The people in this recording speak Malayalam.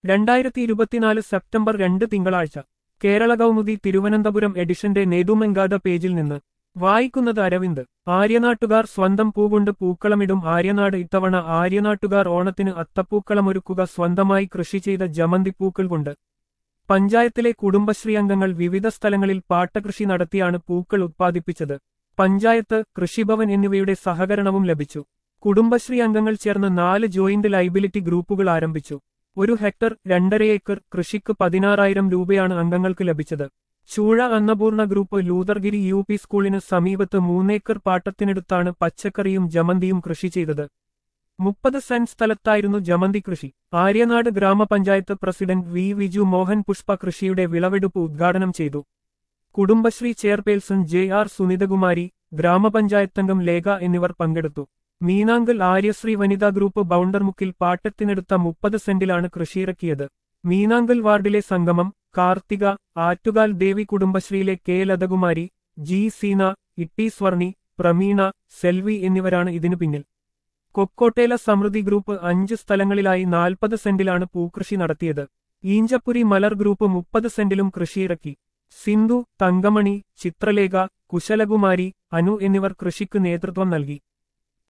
രണ്ടായിരത്തി ഇരുപത്തിനാല് സെപ്റ്റംബർ രണ്ട് തിങ്കളാഴ്ച കേരള കൗമുദി തിരുവനന്തപുരം എഡിഷന്റെ നേതുമെങ്കാത പേജിൽ നിന്ന് വായിക്കുന്നത് അരവിന്ദ് ആര്യനാട്ടുകാർ സ്വന്തം പൂകൊണ്ട് പൂക്കളമിടും ആര്യനാട് ഇത്തവണ ആര്യനാട്ടുകാർ ഓണത്തിന് അത്തപ്പൂക്കളമൊരുക്കുക സ്വന്തമായി കൃഷി ചെയ്ത ജമന്തിപ്പൂക്കൾ കൊണ്ട് പഞ്ചായത്തിലെ കുടുംബശ്രീ അംഗങ്ങൾ വിവിധ സ്ഥലങ്ങളിൽ പാട്ടകൃഷി നടത്തിയാണ് പൂക്കൾ ഉത്പാദിപ്പിച്ചത് പഞ്ചായത്ത് കൃഷിഭവൻ എന്നിവയുടെ സഹകരണവും ലഭിച്ചു കുടുംബശ്രീ അംഗങ്ങൾ ചേർന്ന് നാല് ജോയിന്റ് ലൈബിലിറ്റി ഗ്രൂപ്പുകൾ ആരംഭിച്ചു ഒരു ഹെക്ടർ രണ്ടര ഏക്കർ കൃഷിക്ക് പതിനാറായിരം രൂപയാണ് അംഗങ്ങൾക്ക് ലഭിച്ചത് ചൂഴ Annapurna group Luthargiri U P സ്കൂളിന് സമീപത്ത് മൂന്നേക്കർ പാട്ടത്തിനടുത്താണ് പച്ചക്കറിയും ജമന്തിയും കൃഷി ചെയ്തത് മുപ്പത് സെന്റ് സ്ഥലത്തായിരുന്നു ജമന്തി കൃഷി ആര്യനാട് ഗ്രാമപഞ്ചായത്ത് പ്രസിഡന്റ് വി വിജു മോഹൻ പുഷ്പ കൃഷിയുടെ വിളവെടുപ്പ് ഉദ്ഘാടനം ചെയ്തു Kudumbashree chairperson J R Sunithakumari ഗ്രാമപഞ്ചായത്തംഗം ലേഖ എന്നിവർ പങ്കെടുത്തു മീനാങ്കൽ ആര്യശ്രീ വനിതാ ഗ്രൂപ്പ് ബൗണ്ടർമുക്കിൽ പാട്ടത്തിനെടുത്ത മുപ്പത് സെന്റിലാണ് കൃഷിയിറക്കിയത് മീനാങ്കൽ വാർഡിലെ സംഗമം കാർത്തിക ആറ്റുകാൽ ദേവി കുടുംബശ്രീയിലെ കെ ലതകുമാരി ജി സീന ഇട്ടി സ്വർണി പ്രമീണ സെൽവി എന്നിവരാണ് ഇതിനു പിന്നിൽ കൊക്കോട്ടേല സമൃദ്ധി ഗ്രൂപ്പ് അഞ്ച് സ്ഥലങ്ങളിലായി നാൽപ്പത് സെന്റിലാണ് പൂക്കൃഷി നടത്തിയത് ഈഞ്ചപ്പുരി മലർ ഗ്രൂപ്പ് മുപ്പത് സെന്റിലും കൃഷിയിറക്കി സിന്ധു തങ്കമണി ചിത്രലേഖ കുശലകുമാരി അനു എന്നിവർ കൃഷിക്ക് നേതൃത്വം നൽകി